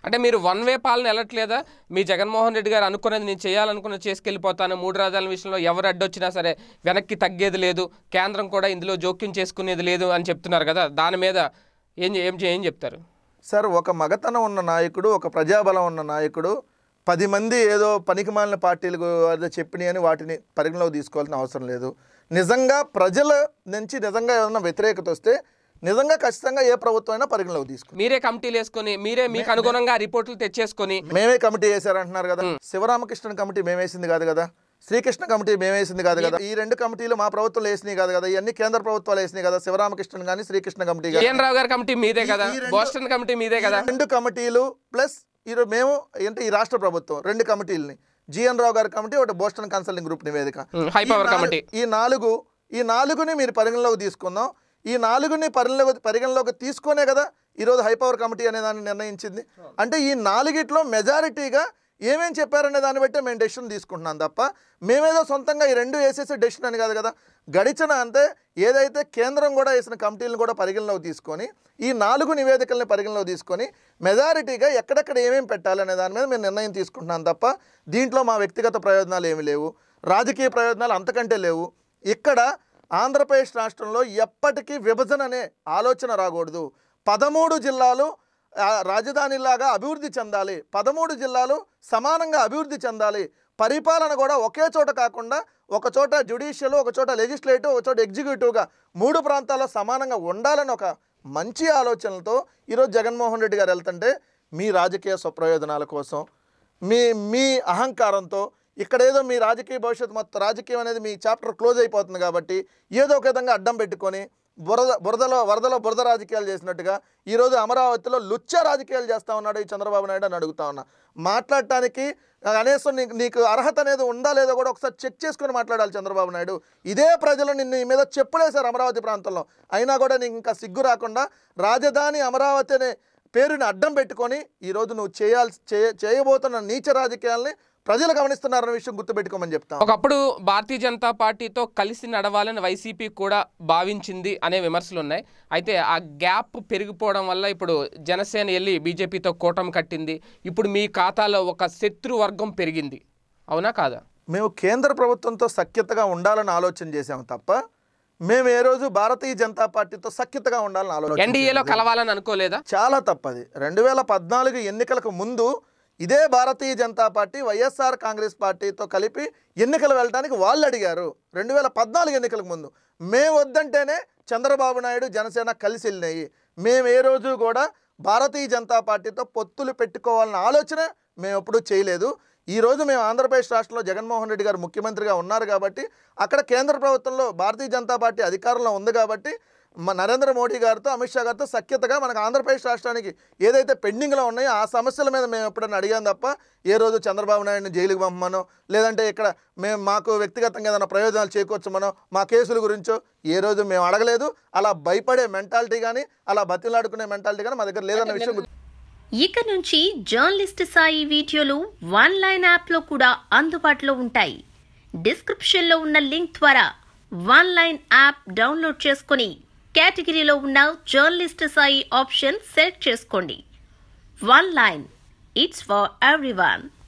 అంటే మీరు one way పాలన వెళ్ళట్లేదా మీ జగన్మోహన్ రెడ్డి గారు అనుకున్నది నేను చేయాలనుకున్న చేసుకెళ్ళిపోతాను మూడు రాజాల విషయంలో ఎవరు అడ్డొచ్చినా సరే వెనక్కి తగ్గేది లేదు కేంద్రం కూడా ఇందులో జోక్యం చేసుకునేది లేదు అని చెప్తున్నారు కదా దాని మీద ఏం చే- ఏం చే- ఏం చెప్తారు సార్ ఒక మగతనం ఉన్న నాయకుడు ఒక ప్రజాబలం ఉన్న నాయకుడు పది మంది ఏదో పనికిమాలిన పార్టీలకు ఏదో చెప్పినాయి అని వాటిని పరిగణలోకి తీసుకోవాల్సిన అవసరం లేదు నిజంగా ప్రజల నుంచి నిజంగా ఏదైనా వ్యతిరేకత వస్తే నిజంగా ఖచ్చితంగా ఏ ప్రభుత్వం అయినా పరిగణలోకి తీసుకుంది మీరే కమిటీలు వేసుకొని మీరే మీకు అనుగుణంగా రిపోర్టులు తెచ్చేసుకొని మేమే కమిటీ వేశారంటున్నారు కదా శివరామకృష్ణ కమిటీ మేమేసింది కాదు కదా శ్రీకృష్ణ కమిటీ మేమేసింది కాదు కదా ఈ రెండు కమిటీలు మా ప్రభుత్వం వేసినాయి కాదు కదా ఇవన్నీ కేంద్ర ప్రభుత్వాలు వేసినాయి కదా శివరామకృష్ణ కానీ శ్రీకృష్ణ కమిటీ కానీ కేఎన్ రావు గారి కమిటీ మీదే కదా ఈ రెండు- బోస్టన్ కమిటీ మీదే కదా ఈ రెండు కమిటీలు ప్లస్ ఈరోజు మేము అంటే ఈ రాష్ట్ర ప్రభుత్వం రెండు కమిటీలని జిఎన్ రావు గారి కమిటీ ఒకటి బోస్టన్ కన్సల్టింగ్ గ్రూప్ నివేదిక ఉమ్, హై ఈ పవర్ నాలుగు- కమిటీ ఈ నాలుగు ఈ నాలుగుని మీరు పరిగణలోకి తీసుకుందాం ఈ నాలుగుని పరిగణలోకి పరిగణలోకి తీసుకునే కదా ఈరోజు హై పవర్ కమిటీ అనే దాన్ని నిర్ణయించింది అంటే ఈ నాలుగిట్లో మెజారిటీగా ఏమేం చెప్పారనే దాన్ని బట్టే మేము డెసిషన్ తీసుకుంటున్నాం తప్ప మేమేదో సొంతంగా ఈ రెండు వేసేసే డెసిషన్ అని కాదు కదా గడిచిన అంతే ఏదైతే కేంద్రం కూడా వేసిన కమిటీలను కూడా పరిగణలోకి తీసుకొని ఈ నాలుగు నివేదికల్ని పరిగణలోకి తీసుకొని మెజారిటీగా ఎక్కడెక్కడ ఏమేమి పెట్టాలనే దాని మీద మేము నిర్ణయం తీసుకుంటున్నాం తప్ప దీంట్లో మా వ్యక్తిగత ప్రయోజనాలు ఏమీ లేవు రాజకీయ ప్రయోజనాలు అంతకంటే లేవు ఇక్కడ ఆంధ్రప్రదేశ్ రాష్ట్రంలో ఎప్పటికీ విభజన అనే ఆలోచన రాకూడదు పదమూడు జిల్లాలు ఆ, రాజధానిలాగా అభివృద్ధి చెందాలి పదమూడు జిల్లాలు సమానంగా అభివృద్ధి చెందాలి పరిపాలన కూడా ఒకే చోట కాకుండా ఒక చోట జ్యుడిషియల్ ఒక చోట లెజిస్లేటివ్ ఒక చోట ఎగ్జిక్యూటివ్గా మూడు ప్రాంతాల్లో సమానంగా ఉండాలని ఒక మంచి ఆలోచనలతో ఈరోజు జగన్మోహన్ రెడ్డి గారు వెళ్తుంటే మీ రాజకీయ స్వప్రయోజనాల కోసం మీ మీ అహంకారంతో ఇక్కడ ఏదో మీ రాజకీయ భవిష్యత్తు మొత్తం రాజకీయం అనేది మీ చాప్టర్ క్లోజ్ అయిపోతుంది కాబట్టి ఏదో ఒక విధంగా అడ్డం పెట్టుకొని బురద బురదలో వరదలో బురద రాజకీయాలు చేసినట్టుగా ఈరోజు అమరావతిలో లుచ్చ రాజకీయాలు చేస్తా ఉన్నాడు ఈ చంద్రబాబు నాయుడు అని అడుగుతా ఉన్నా మాట్లాడటానికి కనీసం నీకు నీకు అర్హత అనేది ఉందా లేదో కూడా ఒకసారి చెక్ చేసుకొని మాట్లాడాలి చంద్రబాబు నాయుడు ఇదే ప్రజలు నిన్ను నీ మీద చెప్పులేశారు అమరావతి ప్రాంతంలో అయినా కూడా నీకు ఇంకా సిగ్గు రాకుండా రాజధాని అమరావతి అనే పేరుని అడ్డం పెట్టుకొని ఈరోజు నువ్వు చేయాల్సి చేయ చేయబోతున్న నీచ రాజకీయాల్ని ప్రజలు గమనిస్తున్నారన్న విషయం గుర్తుపెట్టుకోమని చెప్తాం ఒకప్పుడు భారతీయ జనతా పార్టీతో కలిసి నడవాలని వైసీపీ కూడా భావించింది అనే విమర్శలు ఉన్నాయి అయితే ఆ గ్యాప్ పెరిగిపోవడం వల్ల ఇప్పుడు జనసేన వెళ్ళి బీజేపీతో కూటమి కట్టింది ఇప్పుడు మీ ఖాతాలో ఒక శత్రు వర్గం పెరిగింది అవునా కాదా మేము కేంద్ర ప్రభుత్వంతో సఖ్యతగా ఉండాలని ఆలోచన చేసాము తప్ప మేము ఏ రోజు భారతీయ జనతా పార్టీతో సఖ్యతగా ఉండాలని ఆలోచన ఎన్డీఏలో కలవాలని అనుకోలేదా చాలా తప్పది రెండు వేల పద్నాలుగు ఎన్నికలకు ముందు ఇదే భారతీయ జనతా పార్టీ వైఎస్ఆర్ కాంగ్రెస్ పార్టీతో కలిపి ఎన్నికలు వెళ్ళడానికి వాళ్ళు అడిగారు రెండు వేల పద్నాలుగు ఎన్నికలకు ముందు మేము వద్దంటేనే చంద్రబాబు నాయుడు జనసేన కలిసి వెళ్ళినాయి మేము ఏ రోజు కూడా భారతీయ జనతా పార్టీతో పొత్తులు పెట్టుకోవాలన్న ఆలోచన మేము ఎప్పుడూ చేయలేదు ఈ రోజు మేము ఆంధ్రప్రదేశ్ రాష్ట్రంలో జగన్మోహన్ రెడ్డి గారు ముఖ్యమంత్రిగా ఉన్నారు కాబట్టి అక్కడ కేంద్ర ప్రభుత్వంలో భారతీయ జనతా పార్టీ అధికారంలో ఉంది కాబట్టి మ నరేంద్ర మోడీ గారితో అమిత్ షా గారితో సఖ్యతగా మనకు ఆంధ్రప్రదేశ్ రాష్ట్రానికి ఏదైతే పెండింగ్లో ఉన్నాయో ఆ సమస్యల మీద మేము ఎప్పుడైనా అడిగాం తప్ప ఏ రోజు చంద్రబాబు నాయుడిని జైలుకి పంపమనో లేదంటే ఇక్కడ మేము మాకు వ్యక్తిగతంగా ఏదైనా ప్రయోజనాలు చేకూర్చమనో మా కేసుల గురించో ఏ రోజు మేము అడగలేదు అలా భయపడే మెంటాలిటీ కానీ అలా బతిలాడుకునే మెంటాలిటీ కానీ మా దగ్గర లేదన్న విషయం గుర్తు- ఇక నుంచి జర్నలిస్ట్ సాయి వీడియోలు వన్ లైన్ యాప్లో కూడా అందుబాటులో ఉంటాయి డిస్క్రిప్షన్లో ఉన్న లింక్ ద్వారా వన్ లైన్ యాప్ డౌన్లోడ్ చేసుకొని కేటగిరీలో ఉన్న జర్నలిస్ట్ సాయి ఆప్షన్ సెలెక్ట్ చేసుకోండి one line it's for everyone